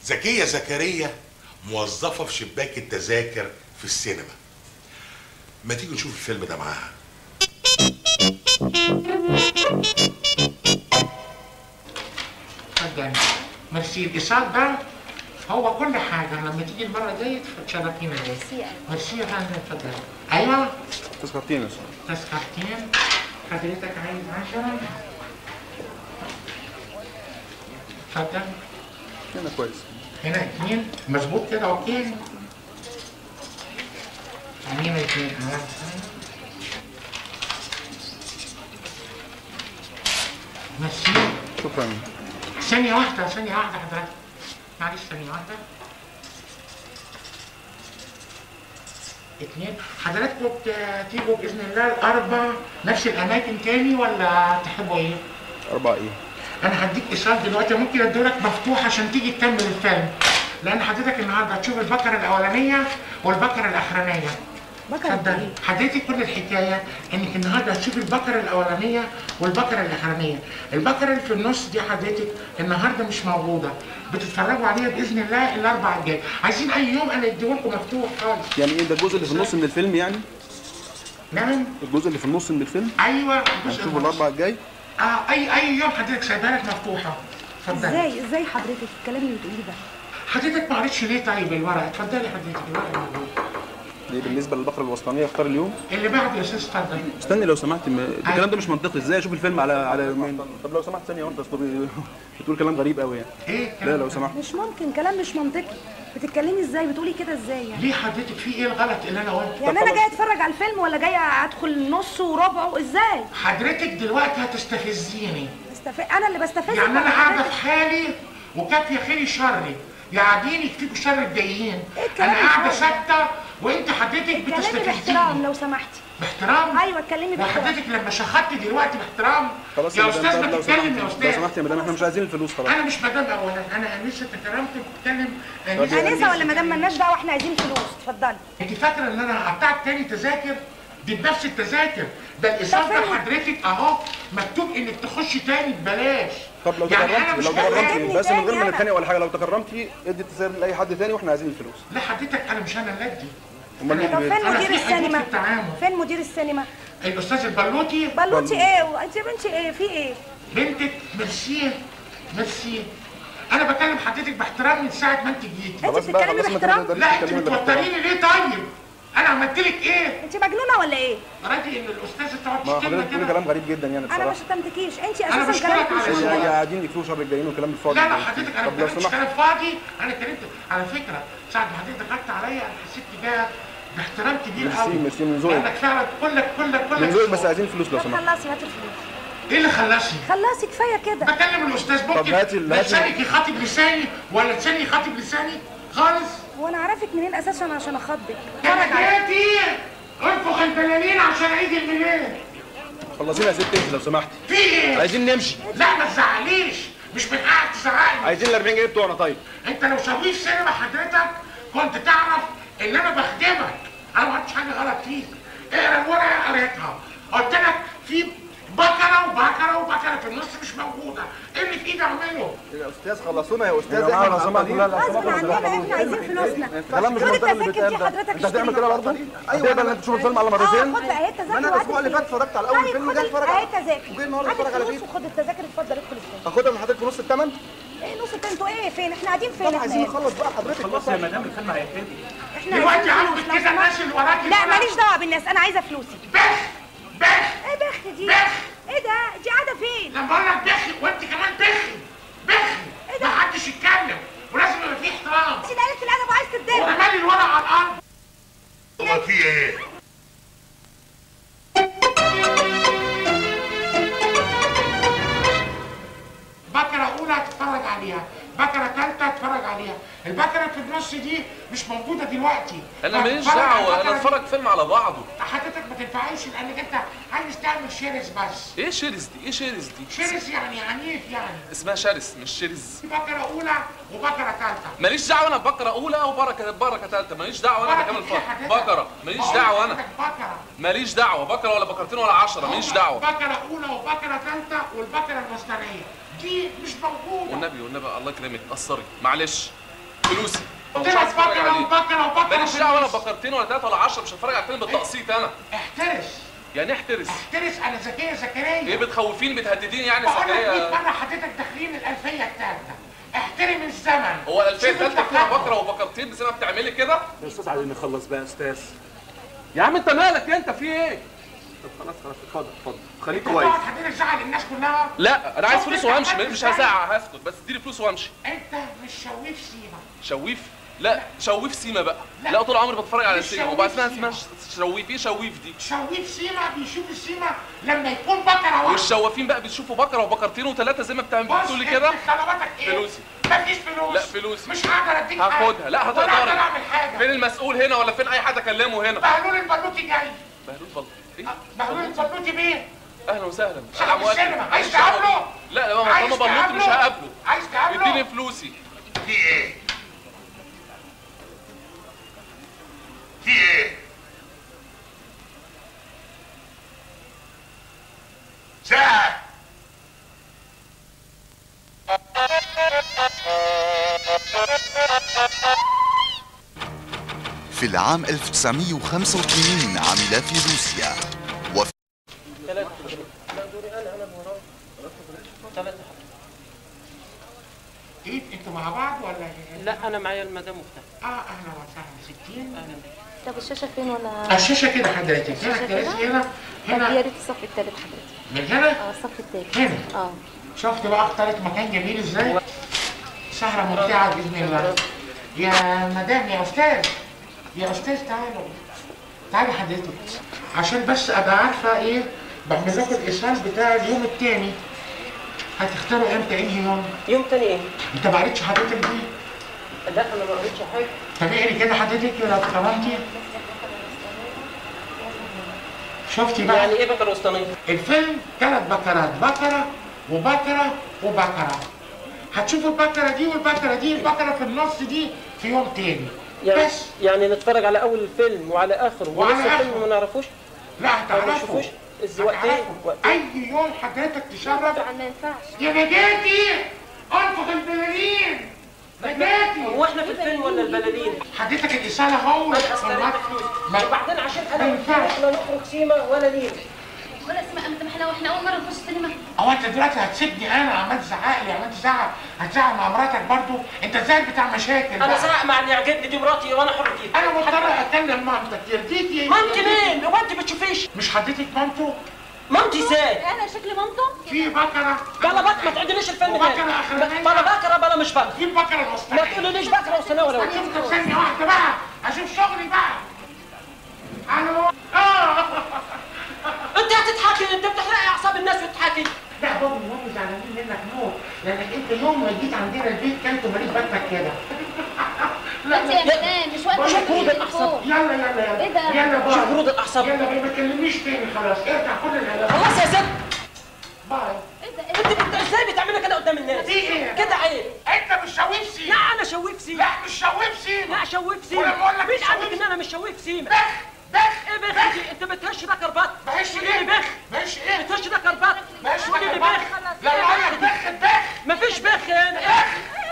زكية زكريا موظفة في شباك التذاكر في السينما ما تيجي نشوف الفيلم ده معاها اتفضل ميرسي الايصال ده هو كل حاجه لما تيجي المره الجايه تشرفينا بيه ميرسي يا فندم اتفضل ايوه تذكرتين يا استاذ تذكرتين حضرتك عايز 10 اتفضل هنا كويس هنا اتنين مظبوط كده اوكي هنا اتنين اه ميرسي شكرا ثانية واحدة ثانية واحدة حضرتك معلش ثانية واحدة اتنين حضراتكم ت- تيجوا بإذن الله الأربع نفس الأماكن تاني ولا تحبوا إيه؟ أربعة إيه؟ أنا هديك إيصال دلوقتي ممكن أديلك مفتوح عشان تيجي تكمل الفيلم لأن حضرتك النهاردة هتشوف البكرة الأولانية والبكرة الأخرانية بكرة اتفضلي حضرتك كل الحكايه انك النهارده هتشوفي البكره الاولانيه والبكره الاخرانيه البكره اللي في النص دي حضرتك النهارده مش موجوده بتتفرجوا عليها باذن الله الاربع الجاي عايزين اي يوم انا اديهولكم مفتوح خالص يعني إيه ده الجزء اللي في النص من الفيلم يعني؟ نعم الجزء اللي في النص من الفيلم؟ ايوه الجزء هنشوفه النص. الأربع الجاي؟ اه اي اي يوم حضرتك سايبها لك مفتوحه اتفضلي ازاي ازاي حضرتك الكلام اللي بتقوليه ده حضرتك ما قريتش ليه طيب الورق اتفضلي حضرتك الورق موجود. دي بالنسبة للبقرة الوسطانية اختار اليوم اللي بعده يا استاذ اتفضل استني لو سمحت م... الكلام ده مش منطقي ازاي اشوف الفيلم على على يومين طب لو سمحت ثانية وانت أصل بتقول كلام غريب قوي يعني ايه لا لو سمحت مش ممكن كلام مش منطقي بتتكلمي ازاي بتقولي كده ازاي يعني ليه حضرتك في ايه الغلط اللي انا قلته يعني انا جايه اتفرج على الفيلم ولا جايه ادخل نص وربعه ازاي حضرتك دلوقتي هتستفزيني بستف... انا اللي بستفز يعني انا قاعده في حالي وكافيه خيري شري يعديني يكفيكوا شر الجايين إيه الكلام انا قاعده الفاضي؟ ثابته وانت حضرتك اتكلمي باحترام بتستفزيني لو سمحتي باحترام ايوه اتكلمي باحترام وحضرتك لما شخطت دلوقتي باحترام خلاص يا مدام، استاذ طب ما لو تتكلم سمحت يا لو استاذ سمحت يا مدام احنا مش عايزين الفلوس خلاص انا مش مدام اولا انا انسه تكرمت بتتكلم انسه ولا مدام مالناش دعوه احنا عايزين فلوس اتفضلي انت فاكره ان انا قطعت تاني تذاكر دي بنفس التذاكر ده الايصال طب ده فين؟ حضرتك اهو مكتوب انك تخشي تاني ببلاش طب لو يعني انا تكرمتي مش لو محتاج- تكرمتي بس من غير تاني ما أنا. نتخانق ولا حاجة لو تكرمتي ادي التسعير لأي حد تاني واحنا عايزين الفلوس لا حضرتك انا مش انا اللي ادي امال مين طب اللي فين أنا مدير في حدود السينما في التعامل. فين مدير السينما الاستاذ البلوتي بلوتي ايه وانت يا بنتي ايه في ايه بنتك ميرسي ميرسي انا بكلم حضرتك باحترام من ساعه ما انت جيتي انت خلاص بقى بتتكلمي خلاص ما باحترام تقدريش لا انت تتكلمي باحترام. بتوتريني ليه طيب انا عملت لك ايه انت مجنونه ولا ايه راضي ان الاستاذ تقعد ما تشتمنا حضرتك بتقولي كده كلام غريب جدا يعني انا ما بصراحة شتمتكيش انت أنا اساسا بشكرك كلامك على مش الشغل. مظبوط. يعني قاعدين يكفوا شر الجايين والكلام الفاضي لا لا ده. حضرتك انا طب لو مش سمحت كلام فاضي انا اتكلمت على فكره ساعه ما حضرتك ضغطت عليا انا حسيت بيها باحترام كبير ميرسي، قوي ميرسي من ذوقك. لانك فعلا كلك كلك كلك من ذوقك بس عايزين فلوس لو طب سمحت خلصي هاتي الفلوس ايه اللي خلصني؟ خلصي كفايه كده بكلم الاستاذ ممكن هاتي ال- هاتي- لسانك يخاطب لساني ولا لساني يخاطب لساني خالص هو انا عارفك منين اساسا عشان اخضك اتفرج عليك حكايتي انفخ البلالين عشان عيد الميلاد خلصينا يا ست انت لو سمحت في ايه؟ عايزين نمشي لا ما تزعليش مش من حقك تزعقني عايزين ال 40 جنيه بتوعنا طيب انت لو شويت سينما حضرتك كنت تعرف ان انا بخدمك انا ما عملتش حاجه غلط فيك اقرا الورقه قريتها قلت لك في بكره وبكره وبكره في النص مش موجوده ايه اللي في ايدي اعمله يا استاذ خلصونا يا استاذ يا جماعة لو احنا سمحتوا، لا، لا، غصب عننا احنا عايزين فلوسنا كلام مش خد منطقي اللي التذاكر دي بيتقال ده حضرتك انت هتعمل كده برضه أيوة، هتقبل ان انت تشوف الفيلم على مرتين اه خد بقى اهي التذاكر ما أنا وهات الأسبوع اللي الفلوس. فات اتفرجت على أول طيب فيلم خد جاي ال- أتفرج اهي عليه. التذاكر وجاي النهاردة هات أتفرج على الفلوس فيلم. وخد التذاكر اتفضل ادخل الفيلم هاخدها من حضرتك في نص الثمن ايه نص التاني انتوا ايه فين احنا قاعدين فين طب احنا عايزين هنا؟ نخلص بقى حضرتك خلاص يا مدام الفيلم هيبتدي احنا دلوقتي عايزين عاجبك فلوس لو كده الناس سمحت. اللي وراكي لا كده؟ ماليش دعوه بالناس انا عايزه فلوسي بخ بخ ايه بخ دي بخ. ايه ده دي قاعده فين لما اقول لك بخي وانت كمان بخي بخي ايه ده؟ ما حدش يتكلم ولازم يبقى فيه احترام انت قالت الادب وعايز تتضايق ورمالي الورق على الارض هو في ايه؟ بكرة أولى تتفرج عليها، بكرة تالتة تتفرج عليها، البكرة في النص دي مش موجودة دلوقتي. انا ماليش هتتفرج على دعوه البكرة انا دي. اتفرج فيلم على بعضه حضرتك ما تنفعيش لأنك أنت عايز تعمل شرس بس. ايه شرس دي ايه شرس دي شرس يعني عنيف يعني. اسمها شرس مش شرس في بكرة أولى وبكرة تالتة. ماليش دعوه انا بقره اولى وبركه بركه ثالثه ماليش دعوه انا بكمل بكرة فرق إيه بقره ماليش بقول دعوه انا لحضرتك بكرة. ماليش دعوه بقره ولا بقرتين ولا عشرة ماليش دعوه بكرة أولى وبكرة تالتة والبكرة المصدرية. دي مش موجودة. والنبي والنبي الله يكرمك قصري معلش فلوسي قلت مش لك عايز اتفرج بكره عليه وبكره وبكره ماليش دعوه ولا ببكرتين ولا ثلاثه ولا 10 مش هتفرج على الفيلم بالتقسيط انا احترس يعني احترس احترس انا ذكيه زكريا ايه بتخوفيني بتهدديني يعني بقول لك 100 سكريه مره حضرتك داخلين الالفيه الثالثه احترم الزمن هو الالفيه شوف الثالثه فيها التقدم. بكره وبكرتين زي ما بتعملي كده يا استاذ عايزين نخلص بقى يا استاذ يا عم انت مالك انت في ايه طب خلاص خلاص اتفضل اتفضل خليك انت كويس تقعد حضرتك تزعل الناس كلها لا انا عايز شوف فلوس انت وامشي عملت مش ازاي؟ هزعق هسكت بس اديني فلوس وامشي انت مش شويف سيما شويف لا شويف سيما بقى لا. لا طول عمري بتفرج على مش السينما شويف وبعد اسمها سيما. اسمها شويف ايه شويف دي شويف سيما بيشوف السيما لما يكون بكره واحده والشوافين بقى بيشوفوا بكره وبكرتين وثلاثه زي ما بتعمل بص بتقولي انت كده طلباتك ايه؟ فلوسي. مفيش فلوس لا، فلوسي. مش هقدر اديك حاجه هاخدها لا ولا هتقدري هقدر اعمل حاجه فين المسؤول هنا ولا فين اي حد اكلمه هنا بهلول البلوتي جاي بهلول بلط ايه بهلول البلوتي بيه اهلا وسهلا صاحب موافق. السينما عايز ماليش دعوة تقابله؟ بيه. لا لا ما عايز طالما بلوط مش تقابله؟ هقابله عايز تقابله؟ اديني فلوسي في ايه؟ في ايه؟ ساعة في العام 1985 عمل في روسيا وفي ايه انتوا مع بعض ولا ايه؟ لا انا معايا المدام مختار اه اهلا وسهلا 60 طب الشاشة فين ولا الشاشه كده حضرتك هنا الشاشة كراسي كده؟ هنا طب يا هنا ريت الصف التالت حضرتك من هنا اه الصف التالت هنا اه شفت بقى اختارت مكان جميل ازاي؟ سهرة ممتعة بإذن الله يا مدام يا أستاذ يا أستاذ تعالوا تعالي حضرتك عشان بس أبقى عارفة إيه بعمل لكم الإيصال بتاع اليوم التاني هتختاروا إمتى إنهي يوم؟ يوم تاني ايه؟ أنت ما قريتش حضرتك دي؟ لا انا ما قريتش حاجه طب اقري كده حضرتك لو كرمتي شفتي بقى يعني ايه بكر وسطانيه؟ الفيلم ثلاث بكرات بكرة وبكرة وبكرة هتشوفوا البكرة دي والبكرة دي البكرة في النص دي في يوم تاني يعني بس يعني نتفرج على اول الفيلم وعلى اخره وعلى ونص الفيلم آخره. ما نعرفوش لا ما هتعرفوا بنشوفوش إز- وقتين هتعرفوا. وقتين أي يوم حضرتك تشرف طبعا ما ينفعش يا نجاتي انفخ البلالين نجاتي هو احنا في الفيلم ولا البلالين؟ حضرتك الإصالة هو انا استلمت فلوس ما- وبعدين عشان ما انا ينفعش. احنا نخرج سيما ولا ليه؟ ولا اسمع انت ما احنا واحنا اول مره نخش السينما هو انت دلوقتي هتسيبني انا عمال تزعق لي عمال تزعق هتزعق مع مراتك برضو انت ازاي بتاع مشاكل انا بقى. زعق مع اللي يعجبني دي مراتي وانا حر فيها انا مضطر اكلم مامتك يرضيكي مامتي مين؟ هو انت بتشوفيش؟ مش حضرتك مامته مامتي ازاي؟ انا شكلي مامته في بكره بلا بك ما تعدليش الفيلم وبكرة تاني آخرانية. بلا بكره بلا مش بكره في البكره ما المصطنعيه تقوليليش بكره وسنه ولا ولا اشوفك ثانيه واحده بقى اشوف شغلي بقى الو اه انت هتضحكي انت بتحرقي اعصاب الناس وتضحكي لا بابا ومامي زعلانين منك موت لانك انت يوم ما جيت عندنا البيت كلت ماليش بطنك كده لا انت يا لا مدام مش وقت بقول لك تشوفي ايه؟ التليفون يلا يلا يلا ايه ده؟ يلا باي شوف برود الاعصاب يلا باي ما تكلمنيش تاني خلاص ارجع كل العلاقات خلاص يا ست باي ايه ده ايه انت بت- ازاي بتعملي كده قدام الناس في ايه؟ كده عيب انت مش شويفسي لا انا شويف سيما لا مش شويفسي لا شويف ولا سيما بقول لك مين مش قال لك شويف. ان انا مش شويف سيما بخ بخ ايه بخ دي انت بتهش ده كربات بهش قولي لي ايه بخ بهش ايه بتهش ده كربات بهش قولي لي بخ بخ لا بقول لك بخ بخ مفيش بخ هنا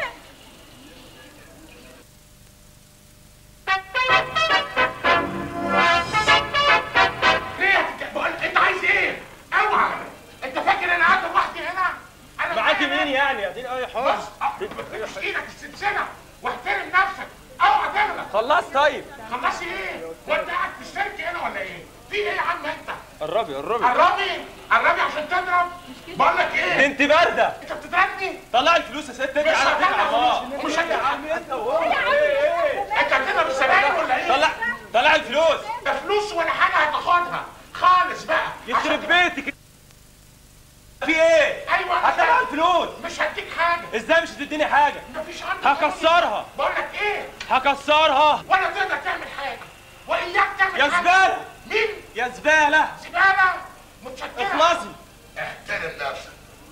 ليه هتك- بقول انت عايز ايه؟ اوعى انت فاكر انا قاعد لوحدي هنا؟ انا معاكي مين يعني اديني اي حاجه بص اه، ما تمسك ايدك السلسله واحترم نفسك اوعى تغلط خلاص طيب خلصي ايه؟ وانت قاعد في السيرك هنا ولا ايه؟ في ايه يا عم انت؟ قربي قربي قربي قربي عشان تضرب بقول لك ايه؟ انت بارده انت بتضربني؟ طلعي الفلوس يا ست انت مش على فكره هطلع الله فلوس ومش هطلع انت وهو ايه انت هتضرب الزباين ولا ايه؟ طلع طلع الفلوس ده فلوس ولا حاجه هتاخدها خالص بقى يخرب عشان- بيتك في ايه ايوه هطلع مش الفلوس مش هديك حاجه ازاي مش هتديني حاجه مفيش عندك هكسرها بقول لك ايه؟ هكسرها ولا تقدر تعمل حاجه واياك تعمل يا حاجه زبالة. مين؟ يا زباله زباله متشكره اخلصي احترم نفسك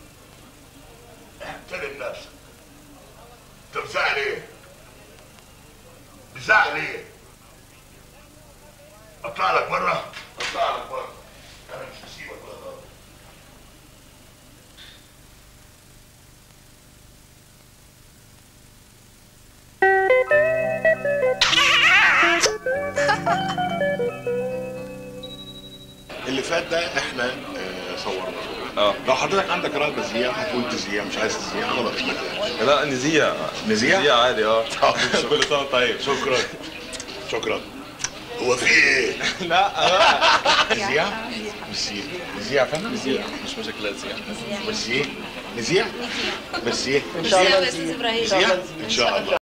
احترم نفسك انت بتزعل ايه؟ بتزعل ايه؟ اطلع لك بره اطلع لك بره انا مش هسيبك بره Thank اللي فات ده احنا آه، صورناه اه لو حضرتك عندك رغبه تذيع هتقول تذيع مش عايز تذيع خلاص ما تذيعش. لا نزيع نذيع؟ نزيع عادي اه طب، كل سنه وأنت طيب شكرا شكرا هو في ايه؟ لا نذيع؟ نذيع نذيع فندم؟ نزيع مش مشاكل نزيع نذيع نذيع نذيع ان شاء الله يا استاذ ابراهيم نذيع ان شاء الله